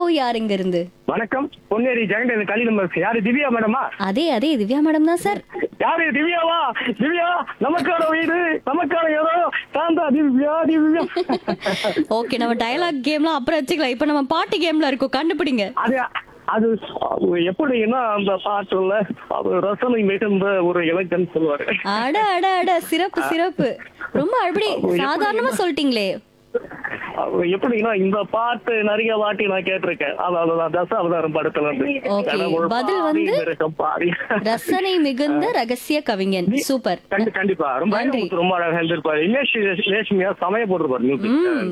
யார் இங்க இருந்து வணக்கம் பொன்னேரி ஜெகன் கலி நம்பர் யாரு திவ்யா மேடமா அதே அதே திவ்யா மேடம் தான் சார் யாரு திவ்யாவா திவ்யா நமக்கான வீடு நமக்கான இடம் தாந்தா திவ்யா திவ்யா ஓகே நம்ம டயலாக் கேம்லாம் அப்புறம் வச்சுக்கலாம் இப்போ நம்ம பாட்டு கேம்ல இருக்கோம் கண்டுபிடிங்க அது அது எப்படின்னா அந்த பாட்டுல அது ரசனை மிகுந்த ஒரு இலக்கணம் சொல்லுவாரு அட அட அட சிறப்பு சிறப்பு ரொம்ப அப்படி சாதாரணமா சொல்லிட்டீங்களே அது எப்படின்னா இந்த பாட்டு நிறைய வாட்டி நான் கேட்டிருக்கேன் அதாவது நான் தசாவதாரம் படத்துல இருந்து Okay. கடவுள் பதில் பாதி, வந்து- மிருகம் பாதி. ரசனை மிகுந்த ரகசிய கவிஞன் சூப்பர் கண்டி- கண்டிப்பா ரொம்ப நன்றி. ரொம்ப அழகா இருந்திருப்பாரு இமேஷ் ரேஷ்மியா சமய போட்டிருப்பாரு மியூசிக் ம்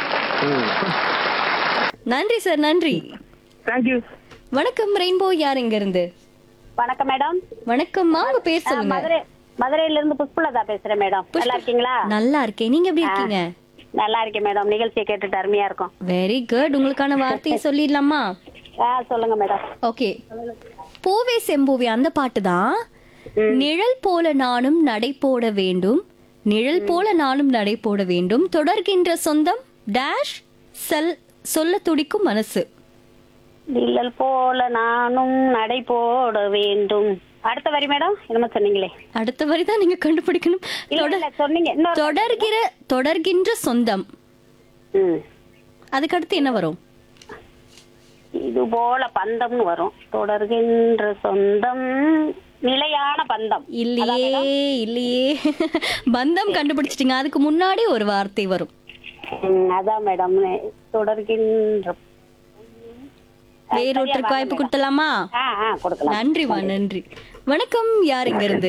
நன்றி சார் நன்றி தேங்க்யூ வணக்கம் ரெயின்போ யார் இங்க இருந்து வணக்கம் மேடம் வணக்கம்மா உங்க பேர் ஆ, சொல்லுங்க மதுரை மதுரையில இருந்து புஷ்பலதா பேசுறேன் மேடம் நல்லா இருக்கீங்களா நல்லா இருக்கேன் நீங்க எப்படி இருக்கீங்க நல்லா இருக்கேன் மேடம் நிகழ்ச்சியை கேட்டுட்டு அருமையா இருக்கும் வெரி குட் உங்களுக்கான வார்த்தையை சொல்லிடலாமா ஆ சொல்லுங்க மேடம் ஓகே பூவே செம்பூவே அந்த பாட்டு தான் நிழல் போல நானும் நடை போட வேண்டும் நிழல் போல நானும் நடை போட வேண்டும் தொடர்கின்ற சொந்தம் டேஷ் செல் சொல்ல துடிக்கும் மனசு நிழல் போல நானும் நடை போட வேண்டும் அடுத்த வரி மேடம் என்னமோ சொன்னீங்களே அடுத்த வரி தான் நீங்க கண்டுபிடிக்கணும் இல்ல தொடர்- இல்ல சொன்னீங்க இன்னொரு தொடர்கிற தொடர்கின்ற சொந்தம் ம். அதுக்கு அடுத்து என்ன வரும் இது போல பந்தம்னு வரும் தொடர்கின்ற சொந்தம் நிலையான பந்தம் இல்லையே இல்லையே பந்தம் கண்டுபிடிச்சிட்டீங்க அதுக்கு முன்னாடி ஒரு வார்த்தை வரும் ம், அதான் மேடம் தொடர்கின்ற வேறொருத்தருக்கு வாய்ப்பு கொடுத்தலாமா ஆ ஆ கொடுக்கலாம் நன்றிமா நன்றி வணக்கம் யார் இங்க இருந்து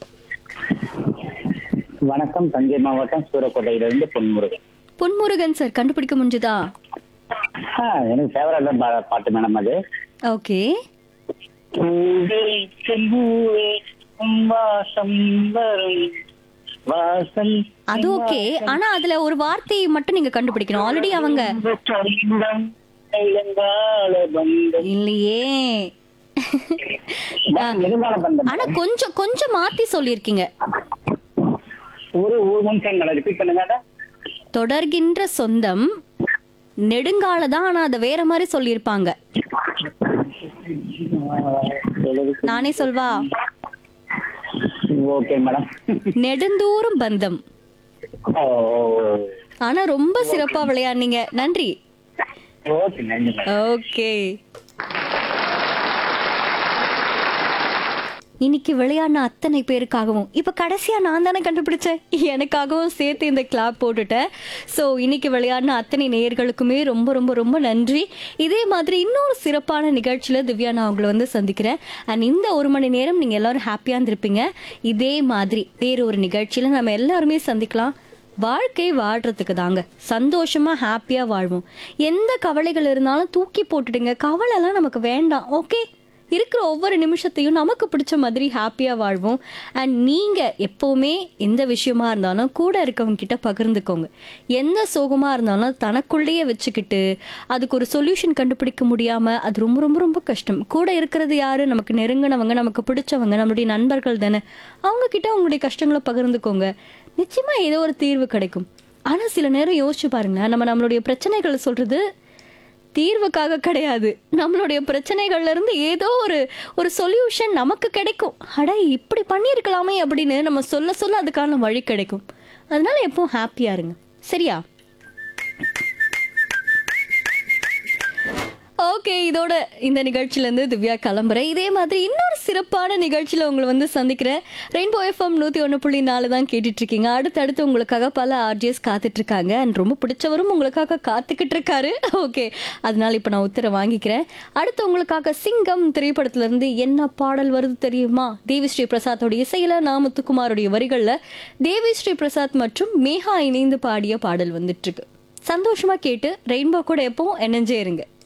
வணக்கம் தஞ்சை மாவட்டம் சூரக்கோட்டையிலிருந்து பொன்முருகன் பொன்முருகன் சார் கண்டுபிடிக்க முடிஞ்சதா ஆ, எனக்கு ஃபேவரட் பாட்டு மேடம் அது ஓகே பூவே செம்பூவே உன் வாசம் வரும் வாசல் அது ஓகே ஆனா அதுல ஒரு வார்த்தையை மட்டும் நீங்க கண்டுபிடிக்கணும் ஆல்ரெடி அவங்க சொந்தம் இளங்கால பந்தம் இல்லையே நெடுங்கால பந்தம் ஆனா கொஞ்சம் கொஞ்சம் மாத்தி சொல்லியிருக்கீங்க ஒரு ஒரு நிமிஷம் மேடம் ரிப்பீட் பண்ணுங்க அதை. தொடர்கின்ற சொந்தம் நெடுங்கால தான் ஆனா அதை வேற மாதிரி சொல்லியிருப்பாங்க நானே சொல்வா ஓகே மேடம் நெடுந்தூரும் பந்தம் ஓ ஆனா ரொம்ப சிறப்பா விளையாடுனீங்க நன்றி ஓகே நன்றி மேடம் ஓகே இன்னைக்கு விளையாடின அத்தனை பேருக்காகவும் இப்ப கடைசியா நான் தானே கண்டுபிடிச்சேன் எனக்காகவும் சேர்த்து இந்த கிளாப் போட்டுட்டேன் ஸோ இன்னைக்கு விளையாடின அத்தனை நேயர்களுக்குமே ரொம்ப ரொம்ப ரொம்ப நன்றி இதே மாதிரி இன்னொரு சிறப்பான நிகழ்ச்சியில திவ்யா நான் உங்களை வந்து சந்திக்கிறேன் அண்ட் இந்த ஒரு மணி நேரம் நீங்க எல்லாரும் ஹாப்பியா இருந்திருப்பீங்க இதே மாதிரி வேற ஒரு நிகழ்ச்சியில நம்ம எல்லாருமே சந்திக்கலாம் வாழ்க்கை வாழ்றதுக்கு தாங்க சந்தோஷமா ஹாப்பியா வாழ்வோம் எந்த கவலைகள் இருந்தாலும் தூக்கி போட்டுடுங்க கவலைலாம் நமக்கு வேண்டாம் ஓகே இருக்கிற ஒவ்வொரு நிமிஷத்தையும் நமக்கு பிடிச்ச மாதிரி ஹாப்பியா வாழ்வோம் அண்ட் நீங்க எப்பவுமே எந்த விஷயமா இருந்தாலும் கூட இருக்கவங்க கிட்ட பகிர்ந்துக்கோங்க எந்த சோகமா இருந்தாலும் தனக்குள்ளேயே வச்சுக்கிட்டு அதுக்கு ஒரு சொல்யூஷன் கண்டுபிடிக்க முடியாம அது ரொம்ப ரொம்ப ரொம்ப கஷ்டம் கூட இருக்கிறது யாரு நமக்கு நெருங்கினவங்க நமக்கு பிடிச்சவங்க நம்மளுடைய நண்பர்கள் தானே அவங்க கிட்ட உங்களுடைய கஷ்டங்களை பகிர்ந்துக்கோங்க நிச்சயமா ஏதோ ஒரு தீர்வு கிடைக்கும் ஆனா சில நேரம் யோசிச்சு பாருங்க நம்ம நம்மளுடைய பிரச்சனைகளை சொல்றது தீர்வுக்காக கிடையாது நம்மளுடைய பிரச்சனைகள்ல இருந்து ஏதோ ஒரு ஒரு சொல்யூஷன் நமக்கு கிடைக்கும் அட இப்படி பண்ணியிருக்கலாமே அப்படின்னு நம்ம சொல்ல சொல்ல அதுக்கான வழி கிடைக்கும் அதனால எப்பவும் ஹாப்பியா இருங்க சரியா ஓகே இதோட இந்த நிகழ்ச்சியிலேருந்து திவ்யா கிளம்புறேன் இதே மாதிரி இன்னொரு சிறப்பான நிகழ்ச்சியில் உங்களை வந்து சந்திக்கிறேன் ரெயின்போ எஃப்எம் நூற்றி ஒன்று புள்ளி நாலு தான் கேட்டுட்டு இருக்கீங்க அடுத்தடுத்து உங்களுக்காக பல ஆர்ஜிஎஸ் காத்துட்டு இருக்காங்க அண்ட் ரொம்ப பிடிச்சவரும் உங்களுக்காக காத்துக்கிட்டு இருக்காரு ஓகே அதனால இப்போ நான் உத்தர வாங்கிக்கிறேன் அடுத்து உங்களுக்காக சிங்கம் திரைப்படத்திலிருந்து என்ன பாடல் வருது தெரியுமா தேவி ஸ்ரீ பிரசாத்தோட இசையில நாமத்துக்குமாருடைய வரிகளில் தேவி ஸ்ரீ பிரசாத் மற்றும் மேகா இணைந்து பாடிய பாடல் வந்துட்டு இருக்கு சந்தோஷமா கேட்டு ரெயின்போ கூட எப்பவும் இணைஞ்சே இருங்க